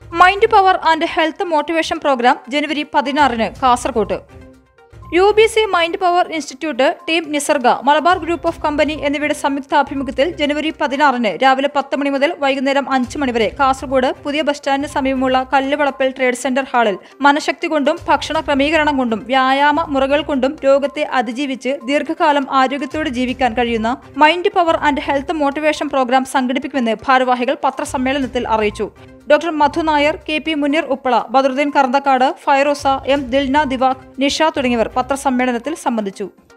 mind power and health motivation programme ജനുവരി പതിനാറിന് കാസർകോട്ട് U B C mind power institute team Nisarga Malabar group of company എന്നിവയുടെ സംയുക്താഭിമുഖ്യത്തിൽ ജനുവരി പതിനാറിന് രാവിലെ പത്ത് മണി മുതൽ വൈകുന്നേരം അഞ്ച് മണിവരെ കാസർഗോഡ് പുതിയ ബസ് സ്റ്റാൻഡിന് സമീപമുള്ള കല്ലുവളപ്പിൽ ട്രേഡ് സെന്റർ ഹാളിൽ മനഃശക്തി കൊണ്ടും ഭക്ഷണ ക്രമീകരണം കൊണ്ടും വ്യായാമ മുറകൾ കൊണ്ടും രോഗത്തെ അതിജീവിച്ച് ദീർഘകാലം ആരോഗ്യത്തോടെ ജീവിക്കാൻ കഴിയുന്ന mind power and health motivation programme സംഘടിപ്പിക്കുമെന്ന് ഭാരവാഹികൾ പത്രസമ്മേളനത്തിൽ അറിയിച്ചു doctor Madhu Nair K P Muneer Uppala Badaruddin Karanthakkad Fairosa M Dilna Divak Nisha തുടങ്ങിയവർ പത്രസമ്മേളനത്തിൽ സംബന്ധിച്ചു